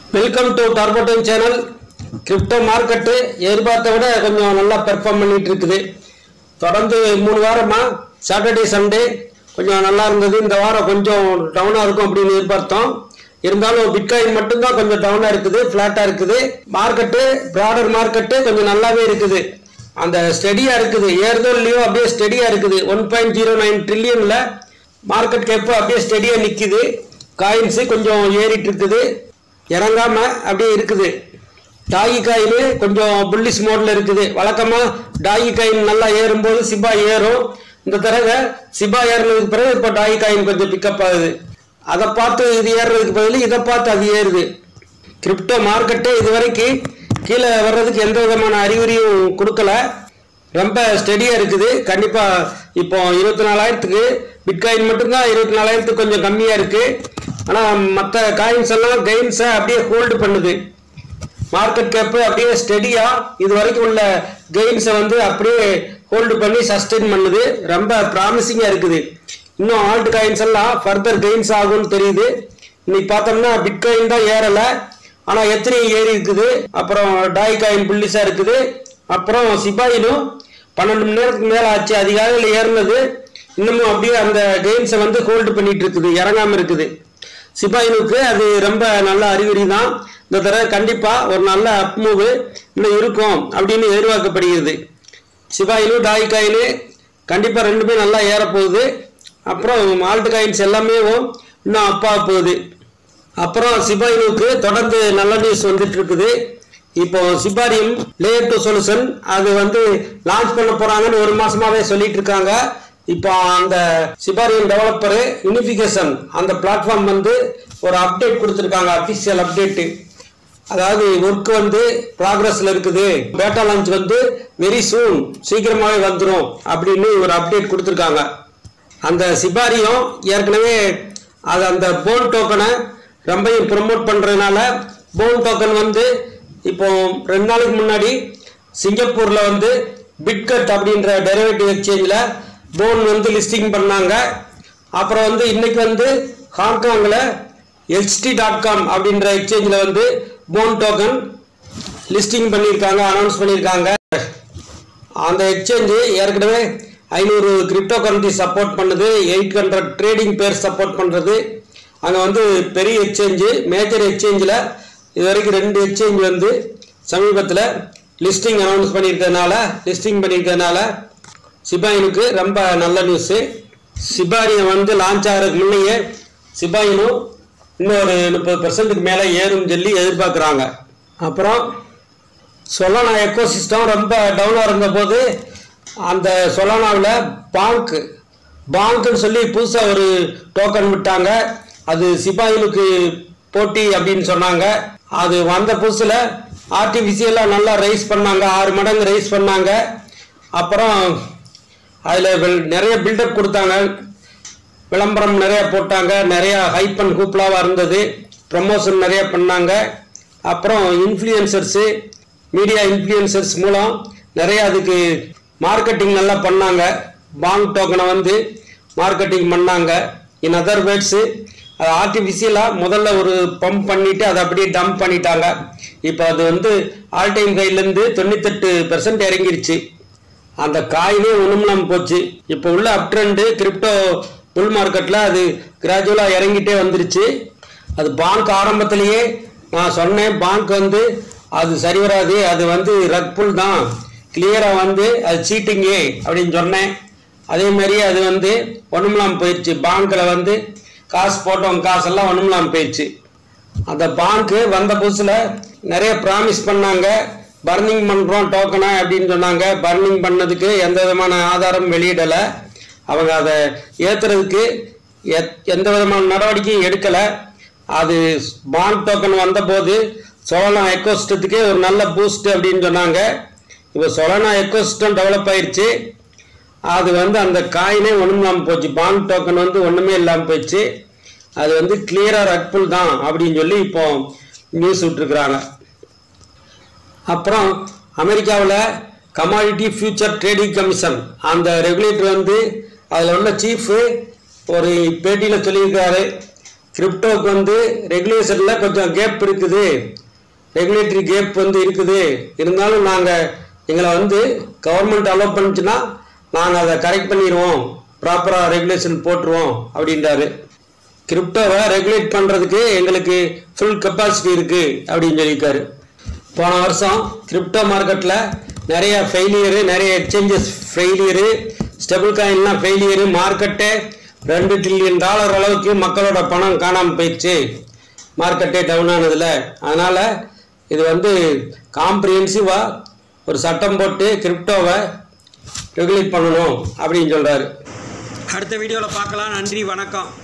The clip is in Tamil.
வெல்கம் டு டார்போட்டன் சேனல் கிரிப்டோ மார்க்கெட்டு எதிர்பார்த்த விட கொஞ்சம் நல்லா பெர்ஃபார்ம் பண்ணிட்டு இருக்குது தொடர்ந்து மூணு வாரமா சாட்டர்டே சண்டே கொஞ்சம் நல்லா இருந்தது இந்த வாரம் கொஞ்சம் டவுனாக இருக்கும் அப்படின்னு எதிர்பார்த்தோம் இருந்தாலும் பிட்காயின் மட்டும்தான் கொஞ்சம் டவுனாக இருக்குது ஃப்ளாட்டாக இருக்குது மார்க்கெட்டு ப்ராடர் மார்க்கெட்டு கொஞ்சம் நல்லாவே இருக்குது அந்த ஸ்டெடியாக இருக்குது ஏறுதோ இல்லையோ அப்படியே ஸ்டெடியாக இருக்குது ஒன் பாயிண்ட் ஜீரோ நைன் ட்ரில்லியனில் மார்க்கெட் கேப்பு அப்படியே ஸ்டெடியாக நிற்கிது காயின்ஸு கொஞ்சம் ஏறிட்டு இருக்குது இறங்காம அப்படியே இருக்குது டாகி காயின் கொஞ்சம் புல்லிஷ் மோட்ல இருக்குது வழக்கமா டாகி காயின் நல்லா ஏறும்போது சிபா ஏறும் இந்த தடவை சிபா ஏறினதுக்கு பிறகு இப்போ டாகி காயின் கொஞ்சம் பிக்கப் ஆகுது அதை பார்த்து இது ஏறுறதுக்கு பதில் இதை பார்த்து அது ஏறுது கிரிப்டோ மார்க்கெட்டு இது வரைக்கும் கீழே வர்றதுக்கு எந்த விதமான அறிகுறியும் கொடுக்கல ரொம்ப ஸ்டெடியாக இருக்குது கண்டிப்பாக இப்போ இருபத்தி நாலாயிரத்துக்கு பிட்காயின் மட்டும்தான் இருபத்தி நாலாயிரத்துக்கு கொஞ்சம் கம்மியாக இருக்குது ஆனால் மற்ற காயின்ஸ் எல்லாம் கெயின்ஸை அப்படியே ஹோல்டு பண்ணுது மார்க்கெட் கேப்பு அப்படியே ஸ்டெடியாக இது வரைக்கும் உள்ள கெயின்ஸை வந்து அப்படியே ஹோல்டு பண்ணி சஸ்டெயின் பண்ணுது ரொம்ப ப்ராமிசிங்காக இருக்குது இன்னும் ஆல்ட் காயின்ஸ் எல்லாம் ஃபர்தர் கெயின்ஸ் ஆகும்னு தெரியுது இன்னைக்கு பார்த்தோம்னா பிட்காயின் தான் ஏறலை ஆனால் எத்தனை ஏறி இருக்குது அப்புறம் டாய் காயின் புள்ளிஸாக இருக்குது அப்புறம் சிபாயிலும் பன்னெண்டு மணி நேரத்துக்கு மேலே ஆச்சு அதிகாலையில் ஏறினது இன்னமும் அப்படியே அந்த கெயின்ஸை வந்து ஹோல்டு பண்ணிட்டு இருக்குது இறங்காமல் இருக்குது சிபாயினுக்கு அது ரொம்ப நல்ல அறிகுறி தான் இந்த தடவை கண்டிப்பாக ஒரு நல்ல அப் மூவ் இன்னும் இருக்கும் அப்படின்னு எதிர்பார்க்கப்படுகிறது சிபாயினு டாய் காயின் கண்டிப்பாக ரெண்டுமே நல்லா ஏறப்போகுது அப்புறம் மால்ட் காயின்ஸ் எல்லாமே இன்னும் அப்பா போகுது அப்புறம் சிபாயினுக்கு தொடர்ந்து நல்ல நியூஸ் வந்துட்டு இருக்குது இப்போ சிபாரியம் லேயர் டூ சொல்யூஷன் அது வந்து லான்ச் பண்ண போறாங்கன்னு ஒரு மாசமாவே சொல்லிட்டு இருக்காங்க இப்போ அந்த சிபாரியம் டெவலப்பரு யூனிஃபிகேஷன் அந்த பிளாட்ஃபார்ம் வந்து ஒரு அப்டேட் கொடுத்துருக்காங்க அஃபிஷியல் அப்டேட்டு அதாவது ஒர்க் வந்து ப்ராக்ரஸ்ல இருக்குது பேட்டா லான்ச் வந்து வெரி சூன் சீக்கிரமாவே வந்துடும் அப்படின்னு ஒரு அப்டேட் கொடுத்துருக்காங்க அந்த சிபாரியம் ஏற்கனவே அது அந்த போன் டோக்கனை ரொம்பவும் ப்ரொமோட் பண்ணுறதுனால போன் டோக்கன் வந்து இப்போ ரெண்டு நாளுக்கு முன்னாடி சிங்கப்பூரில் வந்து பிட்கட் அப்படின்ற டெரிவேட்டிவ் எக்ஸ்சேஞ்சில் போன் வந்து லிஸ்டிங் பண்ணாங்க அப்புறம் வந்து இன்னைக்கு வந்து ஹாங்காங்கில் எச்டி டாட் காம் அப்படின்ற எக்ஸ்சேஞ்சில் வந்து போன் டோக்கன் லிஸ்டிங் பண்ணியிருக்காங்க அனௌன்ஸ் பண்ணியிருக்காங்க அந்த எக்ஸ்சேஞ்சு ஏற்கனவே ஐநூறு கிரிப்டோ கரன்சி சப்போர்ட் பண்ணுது eight hundred trading pair support பண்ணுறது அங்கே வந்து பெரிய எக்ஸ்சேஞ்சு மேஜர் எக்ஸ்சேஞ்சில் இது வரைக்கும் ரெண்டு எக்ஸ்சேஞ்ச் வந்து சமீபத்தில் லிஸ்டிங் அனௌன்ஸ் பண்ணியிருக்கிறதுனால லிஸ்டிங் பண்ணியிருக்கிறதுனால சிபாயினுக்கு ரொம்ப நல்ல நியூஸு சிபாரியம் வந்து லான்ச் ஆகிறதுக்கு முன்னையே சிபாயினும் இன்னொரு முப்பது பர்சன்ட்டுக்கு மேலே ஏறும் சொல்லி எதிர்பார்க்குறாங்க அப்புறம் சொலானா எக்கோ சிஸ்டம் ரொம்ப டவுனாக இருந்தபோது அந்த சொலானாவில் பாங்க் பாங்க்னு சொல்லி புதுசாக ஒரு டோக்கன் விட்டாங்க அது சிபாயிலுக்கு போட்டி அப்படின்னு சொன்னாங்க அது வந்த புதுசில் ஆர்டிஃபிஷியலாக நல்லா ரைஸ் பண்ணாங்க ஆறு மடங்கு ரைஸ் பண்ணாங்க அப்புறம் அதில் நிறைய பில்டப் கொடுத்தாங்க விளம்பரம் நிறைய போட்டாங்க நிறைய ஹைப் அண்ட் ஹூப்லாவாக இருந்தது ப்ரமோஷன் நிறைய பண்ணாங்க அப்புறம் இன்ஃப்ளூயன்சர்ஸு மீடியா இன்ஃப்ளூயன்சர்ஸ் மூலம் நிறைய அதுக்கு மார்க்கெட்டிங் நல்லா பண்ணாங்க பாங்க் டோக்கனை வந்து மார்க்கெட்டிங் பண்ணாங்க இன் அதர் வேர்ட்ஸு அது ஆர்டிஃபிஷியலாக முதல்ல ஒரு பம்ப் பண்ணிவிட்டு அதை அப்படியே டம்ப் பண்ணிட்டாங்க இப்போ அது வந்து ஆல் டைம் கையிலேருந்து தொண்ணூத்தெட்டு பெர்சன்ட் இறங்கிருச்சு அந்த காயினே ஒன்றும் போச்சு இப்போ உள்ள அப் ட்ரெண்டு கிரிப்டோ புல் மார்க்கெட்டில் அது கிராஜுவலாக இறங்கிட்டே வந்துருச்சு அது பாங்க் ஆரம்பத்திலேயே நான் சொன்னேன் பாங்க் வந்து அது சரி வராது அது வந்து ரக்புல் தான் கிளியராக வந்து அது சீட்டிங்கே அப்படின்னு சொன்னேன் அதே மாதிரி அது வந்து ஒன்றுமில்லாமல் போயிடுச்சு பேங்க்கில் வந்து காசு போட்டவங்க காசெல்லாம் ஒன்றுமில்லாமல் போயிடுச்சு அந்த பேங்க்கு வந்த புதுசில் நிறைய ப்ராமிஸ் பண்ணாங்க பர்னிங் பண்ணுறோம் டோக்கனை அப்படின்னு சொன்னாங்க பர்னிங் பண்ணதுக்கு எந்த விதமான ஆதாரம் வெளியிடலை அவங்க அதை ஏற்றுறதுக்கு எந்த விதமான நடவடிக்கையும் எடுக்கலை அது பாண்ட் டோக்கன் வந்தபோது சோழனா எக்கோசிஸ்டத்துக்கே ஒரு நல்ல பூஸ்ட் அப்படின்னு சொன்னாங்க இப்போ சோழனா எக்கோசிஸ்டம் டெவலப் ஆயிடுச்சு அது வந்து அந்த காயினே ஒன்றும் இல்லாமல் போச்சு பாண்ட் டோக்கன் வந்து ஒன்றுமே இல்லாமல் போயிடுச்சு அது வந்து கிளியராக ரக்புல் தான் அப்படின்னு சொல்லி இப்போ நியூஸ் விட்டுருக்குறாங்க அப்புறம் அமெரிக்காவில் கமாடிட்டி ஃபியூச்சர் ட்ரேடிங் கமிஷன் அந்த ரெகுலேட்டர் வந்து அதில் உள்ள சீஃபு ஒரு பேட்டியில் சொல்லியிருக்காரு கிரிப்டோக்கு வந்து ரெகுலேஷனில் கொஞ்சம் கேப் இருக்குது ரெகுலேட்டரி கேப் வந்து இருக்குது இருந்தாலும் நாங்கள் எங்களை வந்து கவர்மெண்ட் அலோவ் பண்ணுச்சுன்னா நாங்கள் அதை கரெக்ட் பண்ணிடுவோம் ப்ராப்பராக ரெகுலேஷன் போட்டுருவோம் அப்படின்றாரு கிரிப்டோவை ரெகுலேட் பண்ணுறதுக்கு எங்களுக்கு ஃபுல் கெப்பாசிட்டி இருக்குது அப்படின்னு சொல்லியிருக்காரு போன வருஷம் கிரிப்டோ மார்க்கெட்டில் நிறைய ஃபெயிலியரு நிறைய எக்ஸ்சேஞ்சஸ் ஃபெயிலியரு ஸ்டெபிள் காயின்லாம் ஃபெயிலியரு மார்க்கெட்டே ரெண்டு ட்ரில்லியன் டாலர் அளவுக்கு மக்களோட பணம் காணாமல் போயிடுச்சு மார்க்கெட்டே டவுன் ஆனதில் அதனால் இது வந்து காம்ப்ரிஹென்சிவாக ஒரு சட்டம் போட்டு கிரிப்டோவை ரெகுலேட் பண்ணணும் அப்படின்னு சொல்கிறாரு அடுத்த வீடியோவில் பார்க்கலாம் நன்றி வணக்கம்